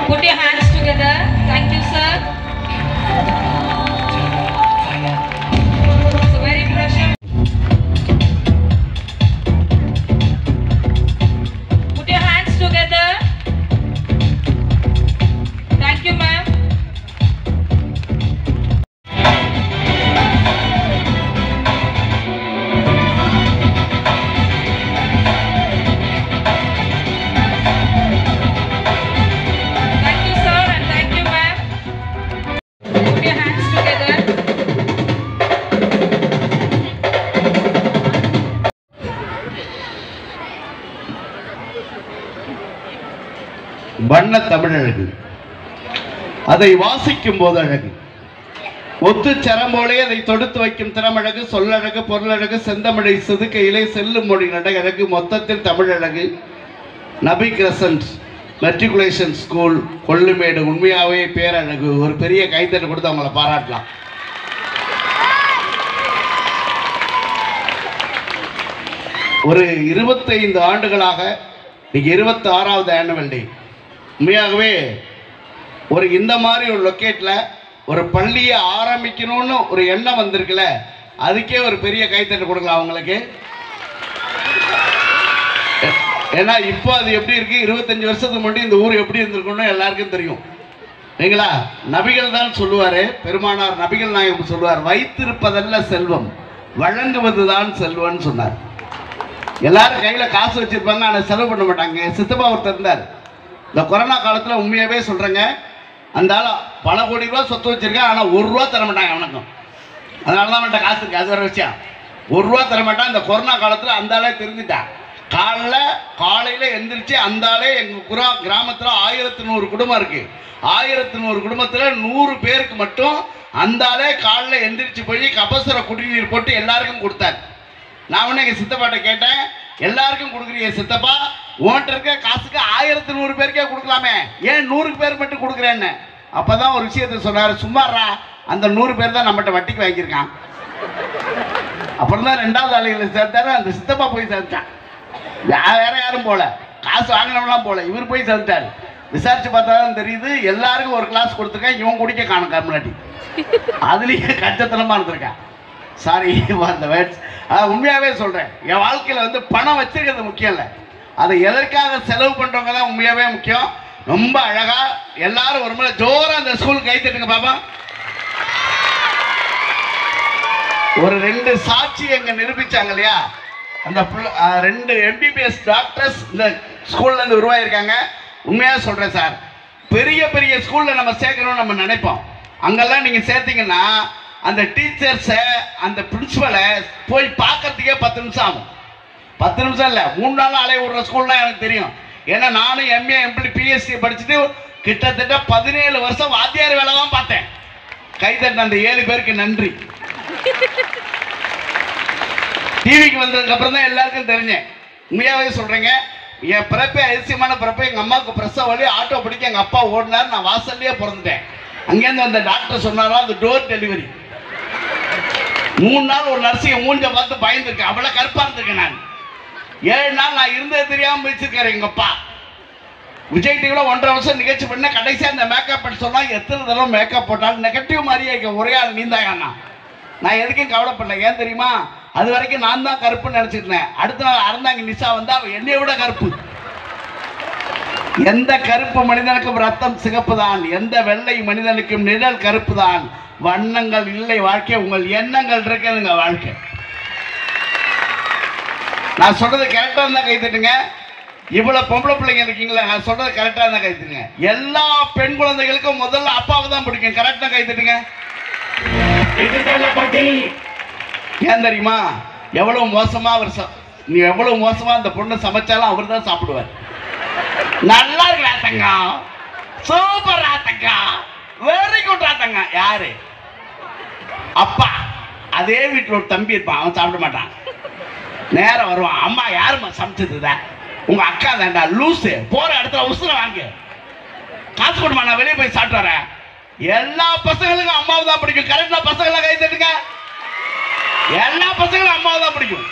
Put your hands together. Thank you, sir. So very precious. Put your hands together. Thank you, ma'am. Thank you, sir, and thank you, ma'am. Put your hands together. வண்ண தமிழழகு அதை வாசிக்கும் போது அழகு ஒத்து சரம்போலே அதை தொடுத்து வைக்கும் திறமழகு சொல்லழகு பொருளழகு செந்தமிழை செதுக்கையிலே செல்லும் மொழி நடகழகு மொத்தத்தில் தமிழழகு நபி கிரசன்ட் மெட்ரிகுலேஷன் ஸ்கூல் கொள்ளுமேடு உண்மையாகவே பேரழகு ஒரு பெரிய கைத்தட்டு கொடுத்து அவங்கள பாராட்டலாம் ஒரு இருபத்தைந்து ஆண்டுகளாக இன்னைக்கு இருபத்தி ஆறாவது ஆனுவல் டே உண்மையாகவே ஒரு இந்த மாதிரி ஒரு லொக்கேட்டில் ஒரு பள்ளியை ஆரம்பிக்கணும்னு ஒரு எண்ணம் வந்திருக்குல்ல அதுக்கே ஒரு பெரிய கைத்தட்டு கொடுக்கலாம் அவங்களுக்கு ஏன்னா இப்போ அது எப்படி இருக்கு இருபத்தஞ்சு வருஷத்துக்கு முன்னாடி இந்த ஊர் எப்படி இருந்திருக்கும்னு எல்லாருக்கும் தெரியும் சரிங்களா நபிகள் தான் சொல்லுவாரு பெருமானார் நபிகள் நாயகம் சொல்லுவார் வைத்திருப்பதல்ல செல்வம் வழங்குவதுதான் செல்வம்னு சொன்னார் எல்லாரும் கையில் காசு வச்சிருப்பாங்க ஆனால் செலவு பண்ண மாட்டாங்க என் சித்தப்பா ஒருத்தர் இருந்தார் இந்த கொரோனா காலத்தில் உண்மையாகவே சொல்கிறேங்க அந்த ஆள் பல கோடி ரூபா சொத்து வச்சிருக்கேன் ஆனால் ஒரு ரூபா தர மாட்டாங்க அவனுக்கும் அதனால தான் அவன்கிட்ட காசு இருக்கு அது ஒரு விஷயம் ஒரு ரூபா தர மாட்டான் இந்த கொரோனா காலத்தில் அந்த ஆளே தெரிஞ்சுட்டான் காலைல காலையில் எந்திரிச்சு அந்த ஆளே எங்கள் குரா கிராமத்தில் ஆயிரத்தி நூறு குடும்பம் இருக்கு ஆயிரத்தி நூறு குடும்பத்தில் நூறு பேருக்கு மட்டும் அந்த ஆளே காலைல எந்திரிச்சு போய் கபசுர குடிநீர் போட்டு எல்லாருக்கும் கொடுத்தாரு நான் உடனே எங்கள் சித்தப்பாட்ட கேட்டேன் எல்லாருக்கும் கொடுக்குறீங்க சித்தப்பா உன்கிட்ட இருக்க காசுக்கு ஆயிரத்தி நூறு பேருக்கே கொடுக்கலாமே ஏன் நூறு பேர் மட்டும் கொடுக்குறேன்னு அப்பதான் ஒரு விஷயத்த சொன்னார் சும்மாறா அந்த நூறு பேர் தான் நம்மகிட்ட வட்டிக்கு வாங்கியிருக்கான் அப்புறம் தான் ரெண்டாவது ஆளுகளை சேர்த்தாரு அந்த சித்தப்பா போய் சேர்த்தான் யா- வேற யாரும் போல காசு வாங்கினவங்களாம் போல இவர் போய் சேர்த்தாரு விசாரிச்சு பார்த்தா தான் தெரியுது எல்லாருக்கும் ஒரு கிளாஸ் கொடுத்துருக்கேன் இவன் குடிக்க காணும் கம்முனாட்டி அதுலேயே கஞ்சத்தனமாக இருந்திருக்கான் சாரி அந்த வேர்ட்ஸ் உண்மையாகவே சொல்கிறேன் என் வாழ்க்கையில் வந்து பணம் வச்சிருக்கிறது முக்கியம் இல்லை அதை எதற்காக செலவு பண்ணுறவங்க தான் உண்மையாகவே முக்கியம் ரொம்ப அழகாக எல்லாரும் ஒரு முறை ஜோராக அந்த ஸ்கூல் கை தட்டுங்க பாப்பா ஒரு ரெண்டு சாட்சி எங்க நிரூபிச்சாங்க இல்லையா அந்த புள்ள- ஆ, ரெண்டு எம்பிபிஎஸ் டாக்டர்ஸ் இந்த ஸ்கூல்ல இருந்து உருவாயிருக்காங்க உண்மையா சொல்றேன் சார் பெரிய பெரிய ஸ்கூல்ல நம்ம சேர்க்கணும்னு நம்ம நினைப்போம் அங்கெல்லாம் நீங்க சேர்த்தீங்கன்னா அந்த டீச்சர்ஸை அந்த பிரின்சிபலை போய் பார்க்கறதுக்கே பத்து நிமிஷம் ஆகும் பத்து நிமிஷம் இல்லை மூணு நாள் அலைய விடுற ஸ்கூல்லாம் எனக்கு தெரியும் ஏன்னா நானும் எம்ஏ எம்பி பிஎஸ்சி படிச்சுட்டு கிட்டத்தட்ட பதினேழு வருஷம் வாத்தியார் வேலை தான் பார்த்தேன் கைதட்டின அந்த ஏழு பேருக்கு நன்றி டிவிக்கு வந்ததுக்கு அப்புறம் தான் எல்லாருக்கும் தெரிஞ்சேன் உண்மையாவே சொல்றேங்க என் பிறப்பே அதிசயமான பிறப்பு எங்க அம்மாவுக்கு பிரசவ வழி ஆட்டோ பிடிக்க எங்க அப்பா ஓடினார் நான் வாசல்லையே பிறந்துட்டேன் அங்கேருந்து அந்த டாக்டர் சொன்னாரா அது டோர் டெலிவரி மூணு நாள் ஒரு நர்ஸையை மூஞ்ச பார்த்து பயந்துருக்கேன் அவ்வளவு கருப்பா இருந்திருக்கேன் நான் ஏழு நாள் நான் இருந்தது தெரியாம வச்சிருக்காரு எங்க அப்பா விஜய் டிவில ஒன்றரை வருஷம் நிகழ்ச்சி பண்ண கடைசியா இந்த மேக்கப் பண்ண சொன்னா எத்தனை தடவை மேக்கப் போட்டாலும் நெகட்டிவ் மாதிரியே இருக்க ஒரே ஆள் நீந்தாங்க நான் எதுக்கும் கவலைப்படல ஏன் தெரியுமா அது வரைக்கும் நான் தான் கருப்புன்னு நினைச்சிருந்தேன் அடுத்த நாள் அறந்தாங்க நிஷா வந்தா அவ என்னைய விட கருப்பு எந்த கருப்பு மனிதனுக்கும் ரத்தம் சிகப்பு தான் எந்த வெள்ளை மனிதனுக்கும் நிழல் கருப்பு தான் வண்ணங்கள் இல்லை வாழ்க்கை உங்கள் எண்ணங்கள் இருக்குதுங்க வாழ்க்கை நான் சொல்றது கரெக்டா இருந்தா கை தட்டுங்க இவ்வளவு பொம்பளை பிள்ளைங்க இருக்கீங்களா நான் சொல்றது கரெக்டா இருந்தா கை தட்டுங்க எல்லா பெண் குழந்தைகளுக்கும் முதல்ல அப்பாவை தான் பிடிக்கும் கரெக்டா கை தட்டுங்க ஏன் தெரியுமா எவ்வளவு மோசமா அவர் ச- நீ எவ்வளவு மோசமா அந்த பொண்ணு சமைச்சாலும் அவர் தான் சாப்பிடுவார் நல்லா இருக்கு Rathangam super Rathangam very good Rathangam யாரு அப்பா அதே வீட்டில் ஒரு தம்பி இருப்பான் அவன் சாப்பிட மாட்டான் நேரம் வருவான் அம்மா யாரும்மா சமைச்சதுதான் உங்க அக்கா தான்டா லூசு போற இடத்துல உசுர வாங்கு காசு கொடுமா நான் வெளியே போய் சாப்பிட்டு வரேன் எல்லா பசங்களுக்கும் அம்மாவை தான் பிடிக்கும் கரெக்டா பசங்களை கை தட்டுங்க எல்லா பசங்களும் அம்மாவை தான் பிடிக்கும்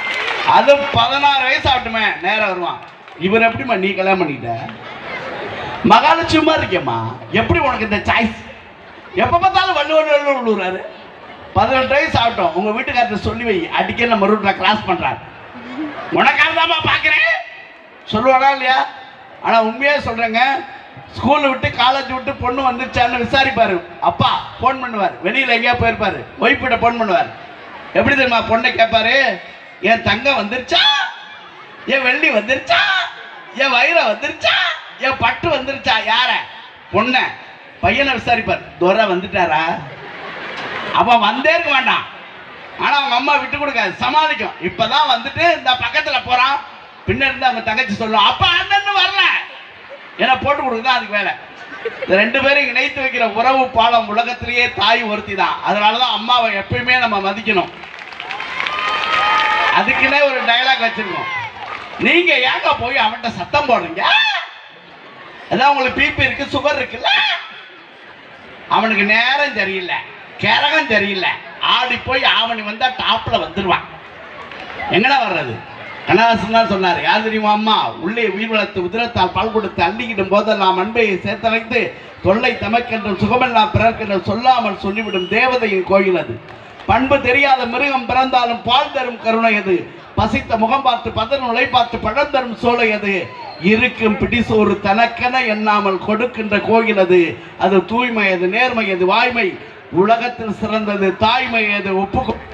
அது பதினாறு வயசு ஆகட்டுமே நேரம் வருவான் இவர் எப்படிம்மா நீ கல்யாணம் பண்ணிக்கிட்ட மகாலட்சுமா இருக்கேம்மா எப்படி உனக்கு இந்த சாய்ஸ் எப்போ பார்த்தாலும் வள்ளுவர் வள்ளுவர் விழுறாரு பதினெட்டு வயசு ஆகட்டும் உங்க வீட்டுக்காரத்தை சொல்லி வை அடிக்க நம்ம ரூட்ல கிராஸ் பண்றாரு உனக்காக தான்மா பார்க்குறேன் சொல்லுவானா இல்லையா ஆனால் உண்மையாக சொல்கிறேங்க ஸ்கூலை விட்டு காலேஜ் விட்டு பொண்ணு வந்துருச்சான்னு விசாரிப்பாரு அப்பா ஃபோன் பண்ணுவார் வெளியில் எங்கேயா போயிருப்பாரு ஒய்ஃபிட்ட ஃபோன் பண்ணுவார் எப்படி தெரியுமா பொண்ணை கேட்பாரு என் தங்கம் வந்துருச்சா என் வெள்ளி வந்துருச்சா என் வைரம் வந்துருச்சா என் பட்டு வந்துருச்சா யார பொண்ணை பையனை விசாரிப்பார் துரை வந்துட்டாரா அவன் வந்தே இருக்க வேண்டாம் ஆனா அவங்க அம்மா விட்டு கொடுக்காது சமாளிக்கும் இப்பதான் வந்துட்டு இந்த பக்கத்துல போறான் பின்ன இருந்து அவங்க தங்கச்சி சொல்லும் அப்பா அண்ணன் வரல ஏன்னா போட்டு கொடுக்குதான் அதுக்கு வேலை இந்த ரெண்டு பேரும் இணைத்து வைக்கிற உறவு பாலம் உலகத்திலேயே தாய் ஒருத்தி தான் அதனாலதான் அம்மாவை எப்பயுமே நம்ம மதிக்கணும் அதுக்குன்னே ஒரு டயலாக் வச்சிருக்கோம் நீங்க ஏங்க போய் அவன்கிட்ட சத்தம் போடுறீங்க அதான் உங்களுக்கு பிபி இருக்கு சுகர் இருக்குல்ல அவனுக்கு நேரம் சரியில்லை கிரகம் சரியில்லை ஆடி போய் ஆவணி வந்தா டாப்ல வந்துருவான் எங்கடா வர்றது கண்ணதாசன் தான் சொன்னார் யார் தெரியுமா அம்மா உள்ளே உயிர் வளர்த்து உதிரத்தால் பால் கொடுத்து அள்ளிக்கிடும் போதெல்லாம் அன்பையை சேர்த்தழைத்து தொல்லை தமக்கென்றும் சுகமெல்லாம் பிறர்க்கென்றும் சொல்லாமல் சொல்லிவிடும் தேவதையின் கோயில் அது பண்பு தெரியாத மிருகம் பிறந்தாலும் பால் தரும் கருணை அது பசித்த முகம் பார்த்து பதன் உலை பார்த்து பழம் தரும் சோலை அது இருக்கும் பிடிசோறு தனக்கென எண்ணாமல் கொடுக்கின்ற கோயில் அது அது தூய்மை அது நேர்மை அது வாய்மை உலகத்தில் சிறந்தது தாய்மை அது ஒப்பு